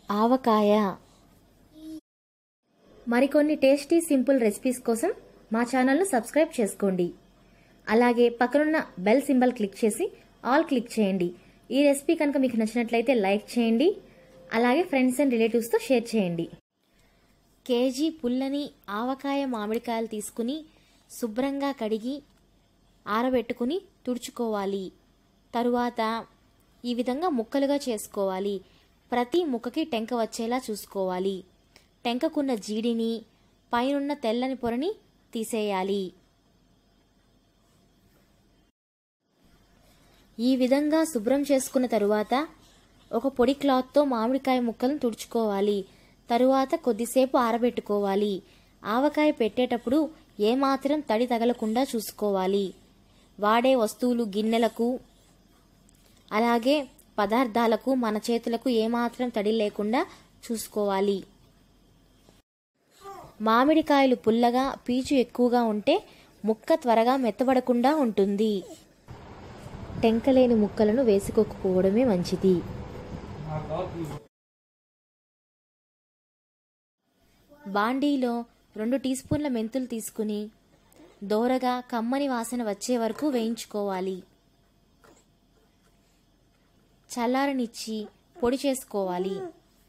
ఆవకాయ మరికొన్ని tasty simple recipes కోసం మా ఛానల్ను సబ్స్క్రైబ్ చేసుకోండి అలాగే పక్కనున్న బెల్ సింబల్ క్లిక్ చేసి ఆల్ క్లిక్ చేయండి ఈ రెసిపీ కనుక మీకు నచ్చినట్లయితే లైక్ చేయండి అలాగే ఫ్రెండ్స్ అండ్ రిలేటివ్స్తో షేర్ చేయండి కేజీ పుల్లని ఆవకాయ మామిడికాయలు తీసుకుని శుభ్రంగా కడిగి ఆరబెట్టుకుని తుడుచుకోవాలి తరువాత ఈ విధంగా ముక్కలుగా చేసుకోవాలి ప్రతి ముక్కకి టెంక వచ్చేలా చూసుకోవాలి టెంకకున్న జీడిని పైనున్న తెల్లని పొరని తీసేయాలి ఈ విధంగా శుభ్రం చేసుకున్న తరువాత ఒక పొడి క్లాత్తో మామిడికాయ ముక్కలను తుడుచుకోవాలి తరువాత కొద్దిసేపు ఆరబెట్టుకోవాలి ఆవకాయ పెట్టేటప్పుడు ఏమాత్రం తడి తగలకుండా చూసుకోవాలి వాడే వస్తువులు గిన్నెలకు అలాగే పదార్థాలకు మన చేతులకు ఏమాత్రం తడి లేకుండా చూసుకోవాలి మామిడికాయలు పుల్లగా పీచు ఎక్కువగా ఉంటే ముక్క త్వరగా మెత్తబడకుండా ఉంటుంది టెంకలేని ముక్కలను వేసుకోకపోవడమే మంచిది బాండీలో రెండు టీ స్పూన్ల మెంతులు తీసుకుని దోరగా కమ్మని వాసన వచ్చే వరకు వేయించుకోవాలి చల్లారనిచ్చి పొడి చేసుకోవాలి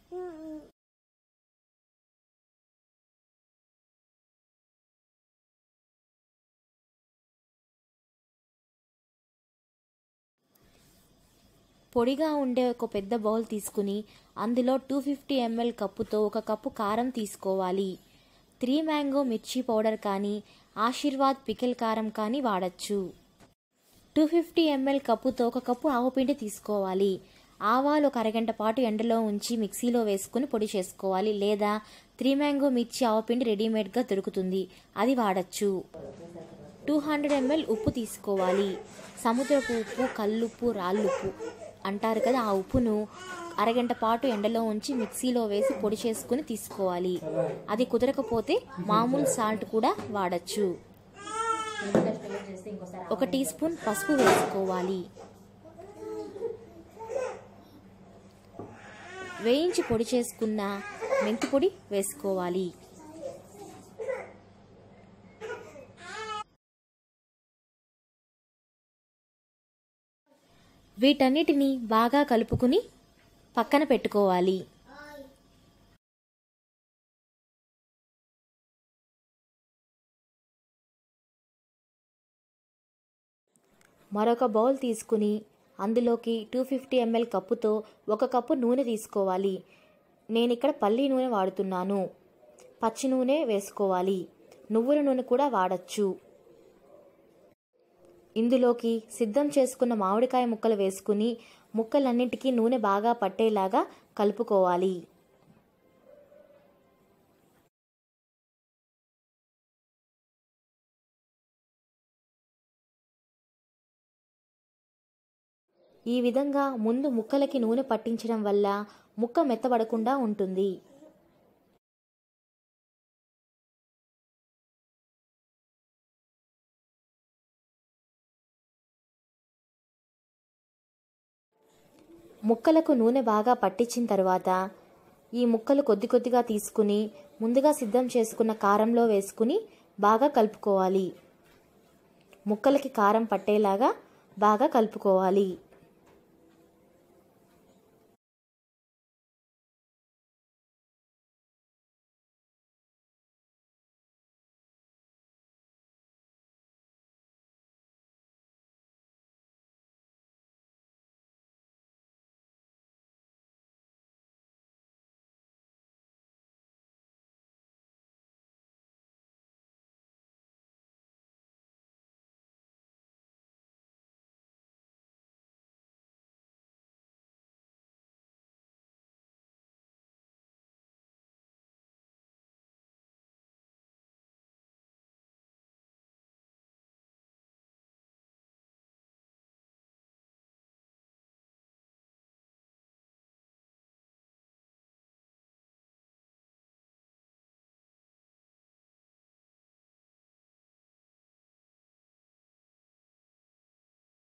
పొడిగా ఉండే ఒక పెద్ద బౌల్ తీసుకుని అందులో టూ ఫిఫ్టీ ఎంఎల్ కప్పుతో ఒక కప్పు కారం తీసుకోవాలి త్రీ మ్యాంగో మిర్చి పౌడర్ కానీ ఆశీర్వాద్ పికిల్ కారం కానీ వాడచ్చు టూ ఫిఫ్టీ ఎంఎల్ కప్పుతో ఒక కప్పు ఆవుపిండి తీసుకోవాలి ఆవాలు ఒక అరగంట పాటు ఎండలో ఉంచి మిక్సీలో వేసుకుని పొడి చేసుకోవాలి లేదా త్రీ మ్యాంగో మిర్చి ఆవుపిండి రెడీమేడ్గా దొరుకుతుంది అది వాడచ్చు టూ హండ్రెడ్ ఎంఎల్ ఉప్పు తీసుకోవాలి సముద్రపు ఉప్పు కల్లుప్పు రాళ్ళుప్పు అంటారు కదా ఆ ఉప్పును అరగంట పాటు ఎండలో ఉంచి మిక్సీలో వేసి పొడి చేసుకుని తీసుకోవాలి అది కుదరకపోతే మామూలు సాల్ట్ కూడా వాడచ్చు ఒక టీ స్పూన్ పసుపు వేసుకోవాలి వేయించి పొడి చేసుకున్న మెంతి పొడి వేసుకోవాలి వీటన్నిటిని బాగా కలుపుకుని పక్కన పెట్టుకోవాలి మరొక బౌల్ తీసుకుని అందులోకి టూ ఫిఫ్టీ ఎంఎల్ కప్పుతో ఒక కప్పు నూనె తీసుకోవాలి నేను ఇక్కడ పల్లి నూనె వాడుతున్నాను పచ్చి నూనె వేసుకోవాలి నువ్వుల నూనె కూడా వాడచ్చు ఇందులోకి సిద్ధం చేసుకున్న మామిడికాయ ముక్కలు వేసుకుని ముక్కలన్నింటికీ నూనె బాగా పట్టేలాగా కలుపుకోవాలి ఈ విధంగా ముందు ముక్కలకి నూనె పట్టించడం వల్ల ముక్క మెత్తబడకుండా ఉంటుంది ముక్కలకు నూనె బాగా పట్టించిన తర్వాత ఈ ముక్కలు కొద్ది కొద్దిగా తీసుకుని ముందుగా సిద్ధం చేసుకున్న కారంలో వేసుకుని బాగా కలుపుకోవాలి ముక్కలకి కారం పట్టేలాగా బాగా కలుపుకోవాలి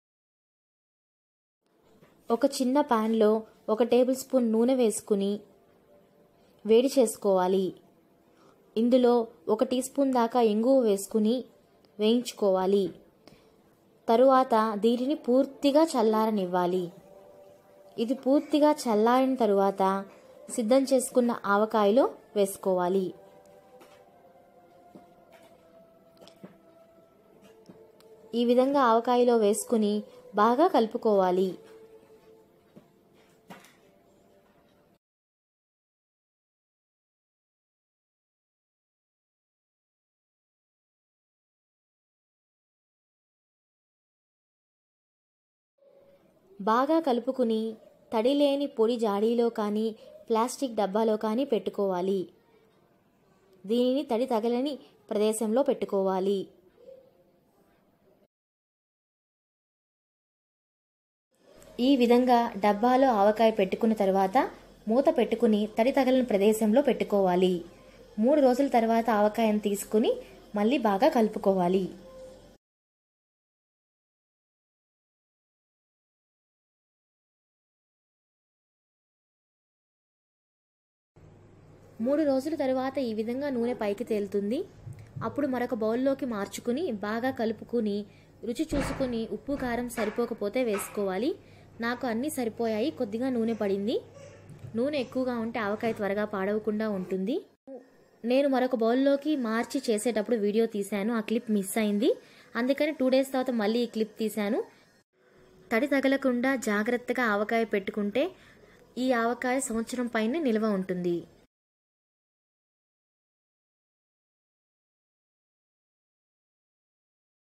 ఒక చిన్న పాన్లో ఒక టేబుల్ స్పూన్ నూనె వేసుకుని వేడి చేసుకోవాలి ఇందులో ఒక టీ స్పూన్ దాకా ఇంగువ వేసుకుని వేయించుకోవాలి తరువాత దీనిని పూర్తిగా చల్లారనివ్వాలి ఇది పూర్తిగా చల్లారిన తరువాత సిద్ధం చేసుకున్న ఆవకాయలో వేసుకోవాలి ఈ విధంగా ఆవకాయలో వేసుకుని బాగా కలుపుకోవాలి బాగా కలుపుకుని తడి లేని పొడి జాడీలో కానీ ప్లాస్టిక్ డబ్బాలో కానీ పెట్టుకోవాలి దీనిని తడి తగలని ప్రదేశంలో పెట్టుకోవాలి ఈ విధంగా డబ్బాలో ఆవకాయ పెట్టుకున్న తర్వాత మూత పెట్టుకుని తడి తగలని ప్రదేశంలో పెట్టుకోవాలి మూడు రోజుల తర్వాత ఆవకాయను తీసుకుని మళ్ళీ బాగా కలుపుకోవాలి మూడు రోజుల తరువాత ఈ విధంగా నూనె పైకి తేలుతుంది అప్పుడు మరొక బౌల్లోకి మార్చుకుని బాగా కలుపుకుని రుచి చూసుకుని ఉప్పు కారం సరిపోకపోతే వేసుకోవాలి నాకు అన్నీ సరిపోయాయి కొద్దిగా నూనె పడింది నూనె ఎక్కువగా ఉంటే ఆవకాయ త్వరగా పాడవకుండా ఉంటుంది నేను మరొక బౌల్లోకి మార్చి చేసేటప్పుడు వీడియో తీశాను ఆ క్లిప్ మిస్ అయింది అందుకని టూ డేస్ తర్వాత మళ్ళీ ఈ క్లిప్ తీశాను తడి తగలకుండా జాగ్రత్తగా ఆవకాయ పెట్టుకుంటే ఈ ఆవకాయ సంవత్సరం పైన నిల్వ ఉంటుంది